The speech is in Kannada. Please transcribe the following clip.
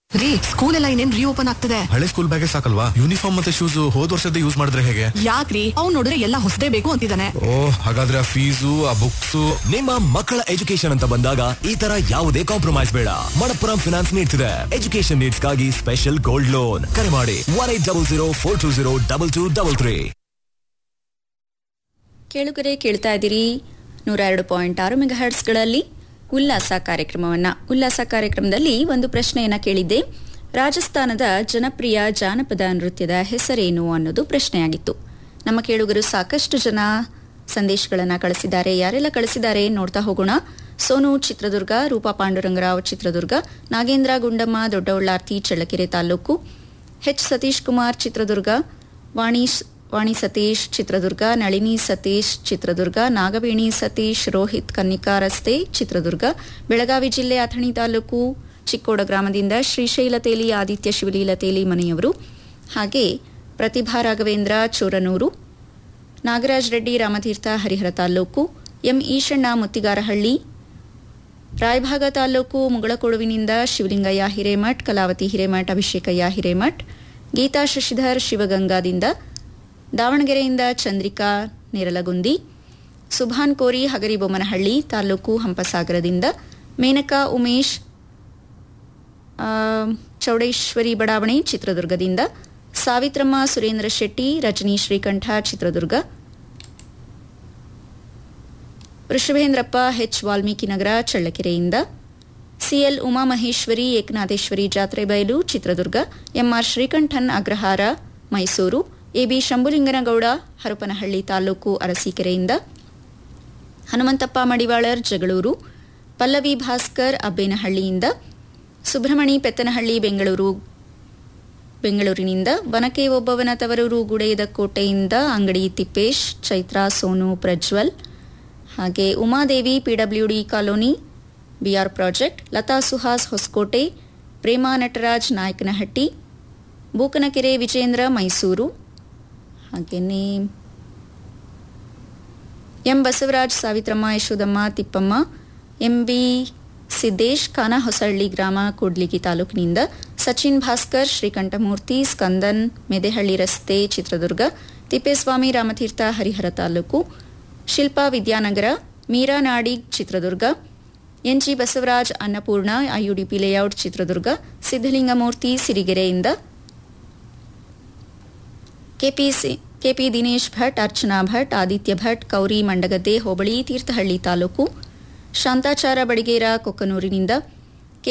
ರೀ ಸ್ಕೂಲ್ ಎಲ್ಲ ಇನ್ನೇನ್ ರೀಓಪನ್ ಆಗ್ತದೆ ಹಳೆ ಸ್ಕೂಲ್ ಬ್ಯಾಗೆ ಸಾಕಲ್ವಾ ಯೂನಿಫಾರ್ಮ್ ಮತ್ತೆ ಶೂಸ್ ಹೋದ್ ವರ್ಷದ ಯೂಸ್ ಮಾಡಿದ್ರೆ ಹೇಗೆ ಯಾಕ್ರಿ ಅವ್ನ್ ನೋಡಿದ್ರೆ ಎಲ್ಲ ಹೊಸದೇ ಬೇಕು ಅಂತಿದ್ದಾನೆ ಓ ಹಾಗಾದ್ರೆ ಆ ಫೀಸು ಆ ಬುಕ್ಸ್ ನಿಮ್ಮ ಮಕ್ಕಳ ಎಜುಕೇಶನ್ ಅಂತ ಬಂದಾಗ ಈ ತರ ಯಾವುದೇ ಕಾಂಪ್ರಮೈಸ್ ಬೇಡ ಮಣಪ್ಪುರಂ ಫಿನಾನ್ಸ್ ನೀಡ್ತಿದೆ ಎಜುಕೇಶನ್ ನೀಡ್ಸ್ಗಾಗಿ ಸ್ಪೆಷಲ್ ಗೋಲ್ಡ್ ಲೋನ್ ಕರೆ ಮಾಡಿ one eight double zero four two zero double two double three ಕೇಳುಗರೆ ಕೇಳ್ತಾ ಇದ್ದೀರಿ ನೂರ ಎರಡು ಪಾಯಿಂಟ್ ಆರು ಮೆಗಾಹರ್ಟ್ಸ್ಗಳಲ್ಲಿ ಉಲ್ಲಾಸ ಕಾರ್ಯಕ್ರಮವನ್ನ ಉಲ್ಲಾಸ ಕಾರ್ಯಕ್ರಮದಲ್ಲಿ ಒಂದು ಪ್ರಶ್ನೆಯನ್ನ ಕೇಳಿದ್ದೆ ರಾಜಸ್ಥಾನದ ಜನಪ್ರಿಯ ಜಾನಪದ ನೃತ್ಯದ ಹೆಸರೇನು ಅನ್ನೋದು ಪ್ರಶ್ನೆಯಾಗಿತ್ತು ನಮ್ಮ ಕೇಳುಗರು ಸಾಕಷ್ಟು ಜನ ಸಂದೇಶಗಳನ್ನ ಕಳಿಸಿದ್ದಾರೆ ಯಾರೆಲ್ಲ ಕಳಿಸಿದ್ದಾರೆ ನೋಡ್ತಾ ಹೋಗೋಣ ಸೋನು ಚಿತ್ರದುರ್ಗ ರೂಪಾ ಪಾಂಡುರಂಗರಾವ್ ಚಿತ್ರದುರ್ಗ ನಾಗೇಂದ್ರ ಗುಂಡಮ್ಮ ದೊಡ್ಡಬಳ್ಳಾರ್ತಿ ಚಳ್ಳಕೆರೆ ತಾಲೂಕು ಎಚ್ ಸತೀಶ್ ಕುಮಾರ್ ಚಿತ್ರದುರ್ಗ ವಾಣಿ ವಾಣಿ ಸತೀಶ್ ಚಿತ್ರದುರ್ಗ ನಳಿನಿ ಸತೀಶ್ ಚಿತ್ರದುರ್ಗ ನಾಗವೇಣಿ ಸತೀಶ್ ರೋಹಿತ್ ಕನ್ನಿಕಾ ರಸ್ತೆ ಚಿತ್ರದುರ್ಗ ಬೆಳಗಾವಿ ಜಿಲ್ಲೆ ಅಥಣಿ ತಾಲೂಕು ಚಿಕ್ಕೋಡ ಗ್ರಾಮದಿಂದ ಶ್ರೀಶೈಲ ತೇಲಿ ಆದಿತ್ಯ ಶಿವಲೀಲ ತೇಲಿ ಮನೆಯವರು ಹಾಗೆ ಪ್ರತಿಭಾ ರಾಘವೇಂದ್ರ ಚೋರನೂರು ನಾಗರಾಜ್ ರೆಡ್ಡಿ ರಾಮತೀರ್ಥ ಹರಿಹರ ತಾಲೂಕು ಎಂ ಈಶಣ್ಣ ಮುತ್ತಿಗಾರಹಳ್ಳಿ ರಾಯಭಾಗ ತಾಲೂಕು ಮುಗಳಕೊಡುವಿನಿಂದ ಶಿವಲಿಂಗಯ್ಯ ಹಿರೇಮಠ್ ಕಲಾವತಿ ಹಿರೇಮಠ್ ಅಭಿಷೇಕಯ್ಯ ಹಿರೇಮಠ್ ಗೀತಾ ಶಶಿಧರ್ ಶಿವಗಂಗಾದಿಂದ ದಾವಣಗೆರೆಯಿಂದ ಚಂದ್ರಿಕಾ ನೇರಲಗುಂದಿ ಸುಭಾನ್ ಕೋರಿ ಹಗರಿಬೊಮ್ಮನಹಳ್ಳಿ ತಾಲೂಕು ಹಂಪಸಾಗರದಿಂದ ಮೇನಕಾ ಉಮೇಶ್ ಆ, ಚೌಡೇಶ್ವರಿ ಬಡಾವಣೆ ಚಿತ್ರದುರ್ಗದಿಂದ ಸಾವಿತ್ರಮ್ಮ ಸುರೇಂದ್ರ ಶೆಟ್ಟಿ ರಜನಿ ಶ್ರೀಕಂಠ ಚಿತ್ರದುರ್ಗ ವೃಷಭೇಂದ್ರಪ್ಪ ಎಚ್ ವಾಲ್ಮೀಕಿ ನಗರ ಚಳ್ಳಕೆರೆಯಿಂದ ಸಿಎಲ್ ಉಮಾಮಹೇಶ್ವರಿ ಏಕನಾಥೇಶ್ವರಿ ಜಾತ್ರೆ ಬಯಲು ಚಿತ್ರದುರ್ಗ ಎಂಆರ್ ಶ್ರೀಕಂಠನ್ ಅಗ್ರಹಾರ ಮೈಸೂರು ಎಬಿ ಶಂಭುಲಿಂಗನಗೌಡ ಹರಪನಹಳ್ಳಿ ತಾಲೂಕು ಅರಸೀಕೆರೆಯಿಂದ ಹನುಮಂತಪ್ಪ ಮಡಿವಾಳರ್ ಜಗಳೂರು ಪಲ್ಲವಿ ಭಾಸ್ಕರ್ ಅಬ್ಬೇನಹಳ್ಳಿಯಿಂದ ಸುಬ್ರಹ್ಮಣಿ ಪೆತ್ತನಹಳ್ಳಿ ಬೆಂಗಳೂರು ಬೆಂಗಳೂರಿನಿಂದ ವನಕೆ ಒಬ್ಬವನ ತವರೂರು ಗುಡೆಯದ ಕೋಟೆಯಿಂದ ಅಂಗಡಿ ತಿಪ್ಪೇಶ್ ಚೈತ್ರಾ ಸೋನು ಪ್ರಜ್ವಲ್ ಹಾಗೆ Umadevi P W D colony B R project Latha Suhas Hosakote Prema Nataraj Nayakanahatti Bookanakere Vijendra Mysuru ಹಾಗೆಯೇ ಎಂ ಬಸವರಾಜ್ ಸಾವಿತ್ರಮ್ಮ ಯಶೋದಮ್ಮ ತಿಪ್ಪಮ್ಮ ಎಂಬಿ ಸಿದ್ದೇಶ್ ಖಾನ ಹೊಸಳ್ಳಿ ಗ್ರಾಮ ಕೂಡ್ಲಿಗಿ ತಾಲೂಕಿನಿಂದ ಸಚಿನ್ ಭಾಸ್ಕರ್ ಶ್ರೀಕಂಠಮೂರ್ತಿ ಸ್ಕಂದನ್ ಮೆದೆಹಳ್ಳಿ ರಸ್ತೆ Chitradurga Thippeswamy Ramatirtha Harihara taluk Shilpa Vidyanagar Meera Nadig Chitradurga N G Basavaraj Annapurna I U D P layout Chitradurga Siddalingamurthy ಸಿರಿಗೆರೆಯಿಂದ ಕೆಪಿಸಿ ಕೆಪಿ ದಿನೇಶ್ ಭಟ್ ಅರ್ಚನಾ ಭಟ್ ಆದಿತ್ಯ ಭಟ್ ಕೌರಿ ಮಂಡಗದ್ದೆ ಹೋಬಳಿ ತೀರ್ಥಹಳ್ಳಿ ತಾಲೂಕು ಶಾಂತಾಚಾರ ಬಡಿಗೇರ ಕೊಕ್ಕನೂರಿನಿಂದ